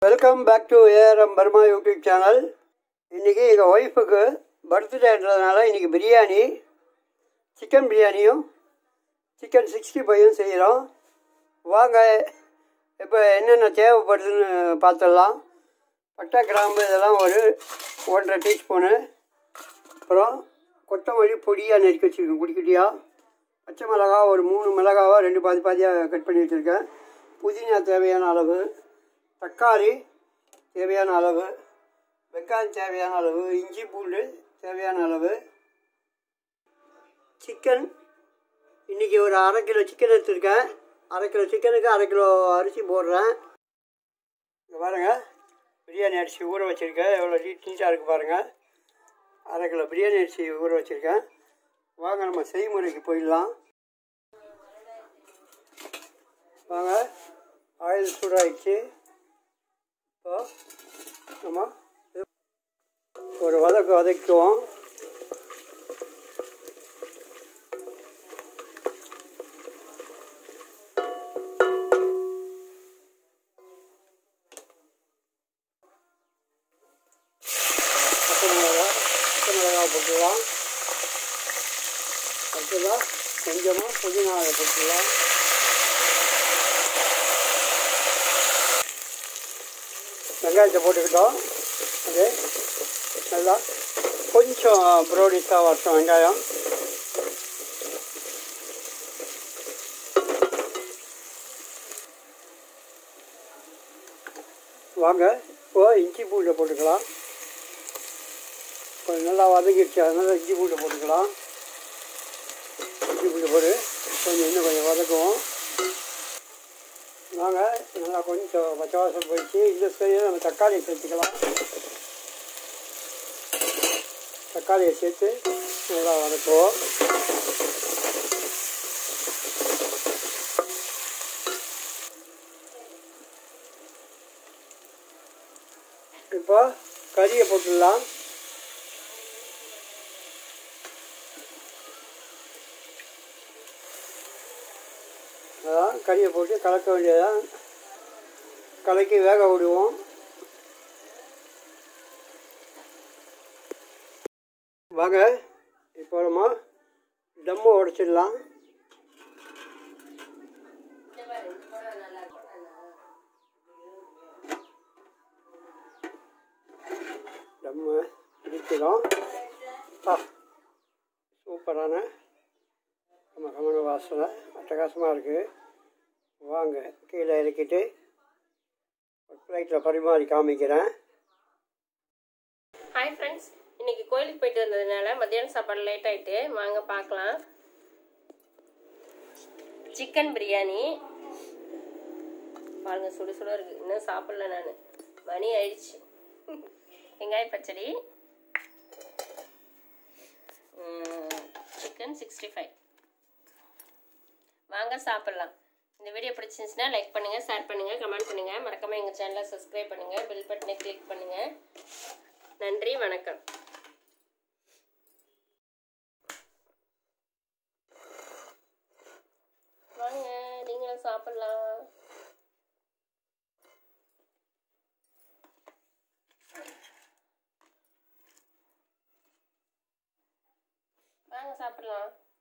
welcome back to ARM Burma YouTube channel இன்றைக்கி எங்கள் ஒய்ஃபுக்கு பர்த்டேன்றதுனால இன்றைக்கி பிரியாணி சிக்கன் பிரியாணியும் சிக்கன் சிக்ஸ்டி ஃபைவும் செய்கிறோம் வாங்க இப்போ என்னென்ன தேவைப்படுதுன்னு பார்த்துடலாம் பட்டை கிராம்பு இதெல்லாம் ஒரு ஒன்றரை டீஸ்பூனு அப்புறம் கொத்தமல்லி பொடியாக நெருக்கி வச்சுருக்கேன் குடிக்குட்டியாக பச்சை மிளகா ஒரு மூணு மிளகாவா ரெண்டு பாதி பாதியாக கட் பண்ணி வச்சுருக்கேன் புதினா தேவையான அளவு தக்காளி தேவையான அளவு வெங்காயம் தேவையான அளவு இஞ்சி பூண்டு தேவையான அளவு சிக்கன் இன்றைக்கி ஒரு அரை கிலோ சிக்கன் எடுத்திருக்கேன் அரை கிலோ சிக்கனுக்கு அரை கிலோ அரிசி போடுறேன் இங்கே பாருங்கள் பிரியாணி அரிசி ஊற வச்சுருக்கேன் எவ்வளோ நீட் நீட்டாக இருக்குது பாருங்கள் அரை கிலோ பிரியாணி அரிசி ஊற வச்சுருக்கேன் வாங்க நம்ம செய்முறைக்கு போயிடலாம் வாங்க ஆயில் சூடாகிடுச்சு இப்போ நம்ம இது ஒரு வதக்கு வதக்குவோம் பச்சை மிளகா பச்சை மிளகா போட்டுக்கலாம் அடுத்ததாக கொஞ்சமாக புதினா அதை போட்டுக்கலாம் வெங்காயத்தை போட்டுக்கிட்டோம் அது நல்லா கொஞ்சம் ப்ரோடிஸாக வரட்டும் வெங்காயம் வாங்க இப்போ இஞ்சி பூண்டை போட்டுக்கலாம் கொஞ்சம் நல்லா வதங்கிடுச்சு அதனால் இஞ்சி பூண்டை போட்டுக்கலாம் இஞ்சி பூண்டு போட்டு கொஞ்சம் இன்னும் கொஞ்சம் வதக்குவோம் நாங்கள் நல்லா கொஞ்சம் பச்சை வாசம் போயிடுச்சு இந்த ஸ்டேஜில் நம்ம தக்காளியை சேர்த்துக்கலாம் தக்காளியை சேர்த்து நல்லா வதக்குவோம் இப்போ கறியை போட்டுடலாம் அதான் கறியை போட்டு கலக்க வேண்டியதான் கலக்கி வேக விடுவோம் வாங்க இப்போ நம்ம தம்மு உடைச்சிடலாம் தம்மு பிடிக்கிறோம் ஆ சூப்பரான நம்ம கமல வாசனை அட்டகாசமாக இருக்குது வாங்க கீழே இறக்கிட்டு ஒரு பிளேட்டில் பரிமாறி காமிக்கிறேன் ஹாய் ஃப்ரெண்ட்ஸ் இன்னைக்கு கோயிலுக்கு போயிட்டு வந்ததுனால மத்தியானம் சாப்பாடு லேட் ஆயிட்டு வாங்க பார்க்கலாம் சிக்கன் பிரியாணி பாருங்க சுடு சுட இருக்கு இன்னும் சாப்பிடல நான் மணி ஆயிடுச்சு வெங்காய பச்சடி சிக்கன் சிக்ஸ்டி ஃபைவ் வாங்க சாப்பிடலாம் இந்த வீடியோ பிடிச்சிருந்துச்சுன்னா லைக் பண்ணுங்க ஷேர் பண்ணுங்க கமெண்ட் பண்ணுங்க மறக்காம எங்க சேனலை சப்ஸ்கிரைப் பண்ணுங்க பெல் பட்டனை கிளிக் பண்ணுங்க நன்றி வணக்கம் வாங்க நீங்களும் சாப்பிடலாம் வாங்க சாப்பிடலாம்